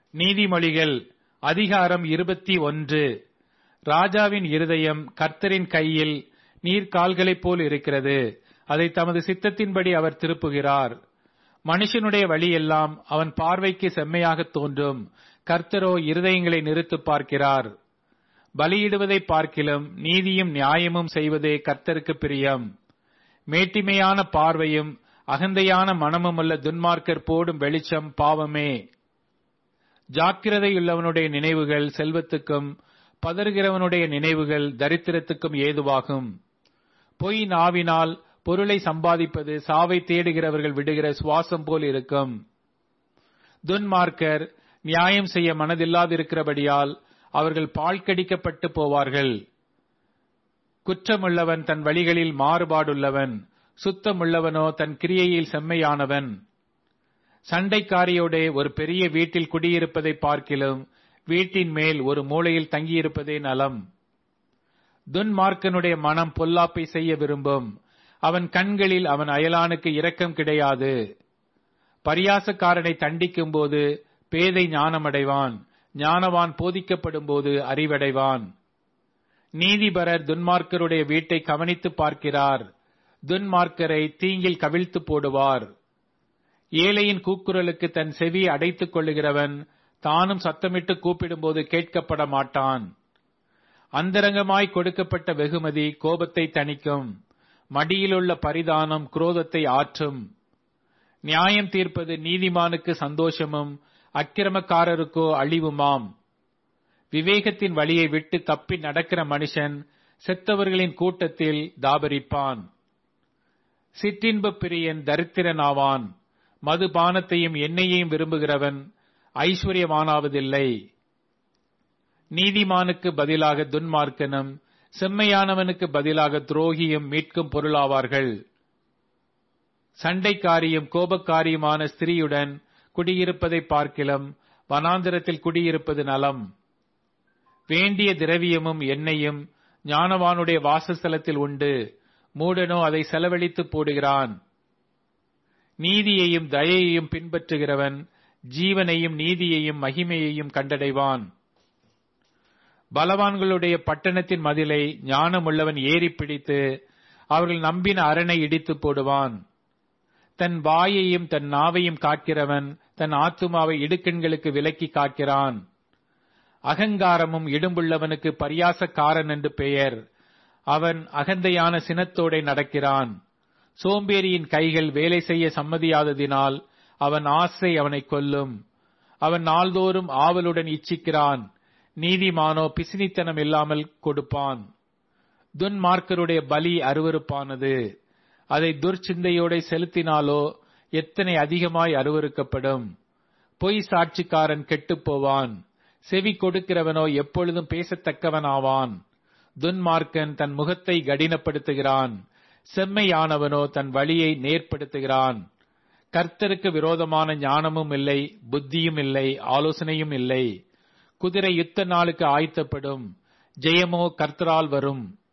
நீதிமொழிகள் அதிகாரம் இருபத்தி ஒன்று ராஜாவின் இருதயம் கர்த்தரின் கையில் நீர்க்கால்களைப் போல் இருக்கிறது அதை தமது சித்தத்தின்படி அவர் திருப்புகிறார் மனுஷனுடைய வழியெல்லாம் அவன் பார்வைக்கு செம்மையாக தோன்றும் கர்த்தரோ இருதயங்களை நிறுத்து பார்க்கிறார் பலியிடுவதை பார்க்கிலும் நீதியும் நியாயமும் செய்வதே கர்த்தருக்கு பிரியம் மேட்டிமையான பார்வையும் அகந்தையான மனமுமுள்ள துன்மார்க்கர் போடும் வெளிச்சம் பாவமே ஜாக்கிரதையுள்ளவனுடைய நினைவுகள் செல்வத்துக்கும் பதறுகிறவனுடைய நினைவுகள் தரித்திரத்துக்கும் ஏதுவாகும் பொய் நாவினால் பொருளை சம்பாதிப்பது சாவை தேடுகிறவர்கள் விடுகிற சுவாசம் போல் இருக்கும் துன்மார்க்கர் நியாயம் செய்ய மனதில்லாதிருக்கிறபடியால் அவர்கள் பாழ்கடிக்கப்பட்டு போவார்கள் குற்றமுள்ளவன் தன் வழிகளில் மாறுபாடுள்ளவன் சுத்தமுள்ளவனோ தன் கிரியையில் செம்மையானவன் சண்டைக்காரியோடே ஒரு பெரிய வீட்டில் குடியிருப்பதை பார்க்கிலும் வீட்டின் மேல் ஒரு மூலையில் தங்கியிருப்பதே நலம் துன்மார்க்கனுடைய மனம் பொல்லாப்பை செய்ய விரும்பும் அவன் கண்களில் அவன் அயலானுக்கு இரக்கம் கிடையாது பரியாசக்காரனை தண்டிக்கும் போது பேதை ஞானமடைவான் ஞானவான் போதிக்கப்படும் போது அறிவடைவான் நீதிபரர் துன்மார்க்கருடைய வீட்டை கவனித்து பார்க்கிறார் துன்மார்க்கரை தீங்கில் கவிழ்த்து போடுவார் ஏழையின் கூக்குரலுக்கு தன் செவியை அடைத்துக் கொள்ளுகிறவன் தானும் சத்தமிட்டு கூப்பிடும்போது கேட்கப்பட மாட்டான் அந்தரங்கமாய் கொடுக்கப்பட்ட வெகுமதி கோபத்தை தணிக்கும் மடியிலுள்ள பரிதானம் குரோதத்தை ஆற்றும் நியாயம் தீர்ப்பது நீதிமானுக்கு சந்தோஷமும் அக்கிரமக்காரருக்கோ அழிவுமாம் விவேகத்தின் வழியை விட்டு தப்பி நடக்கிற மனுஷன் செத்தவர்களின் கூட்டத்தில் தாபரிப்பான் சிற்றின்ப பிரியன் தரித்திரனாவான் மதுபானத்தையும் எண்ணெயையும் விரும்புகிறவன் ஐஸ்வர்யமானாவதில்லை நீதிமானுக்கு பதிலாக துன்மார்க்கனும் செம்மையானவனுக்கு பதிலாக துரோகியும் மீட்கும் பொருளாவார்கள் சண்டைக்காரியும் கோபக்காரியுமான ஸ்திரீயுடன் குடியிருப்பதை பார்க்கிலும் வனாந்திரத்தில் குடியிருப்பது நலம் வேண்டிய திரவியமும் எண்ணெயும் ஞானவானுடைய வாசஸ்தலத்தில் உண்டு மூடனோ அதை செலவழித்து போடுகிறான் நீதியையும் தயையையும் பின்பற்றுகிறவன் ஜீவனையும் நீதியையும் மகிமையையும் கண்டடைவான் பலவான்களுடைய பட்டணத்தின் மதிலை ஞானமுள்ளவன் ஏறி பிடித்து அவர்கள் நம்பின அரணை இடித்து போடுவான் தன் வாயையும் தன் நாவையும் காக்கிறவன் தன் ஆத்துமாவை இடுக்கண்களுக்கு விலக்கி காக்கிறான் அகங்காரமும் இடும்புள்ளவனுக்கு பரியாசக்காரன் என்று பெயர் அவன் அகந்தையான சினத்தோடே நடக்கிறான் சோம்பேறியின் கைகள் வேலை செய்ய சம்மதியாததினால் அவன் ஆசை அவனை கொல்லும் அவன் நாள்தோறும் ஆவலுடன் இச்சிக்கிறான் நீதிமானோ பிசினித்தனம் இல்லாமல் கொடுப்பான் துன்மார்க்கருடைய பலி அருவருப்பானது அதை துர்ச்சிந்தையோட செலுத்தினாலோ எத்தனை அதிகமாய் அருவருக்கப்படும் பொய் சாட்சிக்காரன் கெட்டுப் போவான் செவி கொடுக்கிறவனோ எப்பொழுதும் பேசத்தக்கவனாவான் துன்மார்க்கன் தன் முகத்தை கடினப்படுத்துகிறான் செம்மையானவனோ தன் வழியை நேர்படுத்துகிறான் கர்த்தருக்கு விரோதமான ஞானமும் இல்லை புத்தியும் இல்லை ஆலோசனையும் இல்லை குதிரை யுத்த நாளுக்கு ஆயத்தப்படும் ஜெயமோ கர்த்தரால் வரும்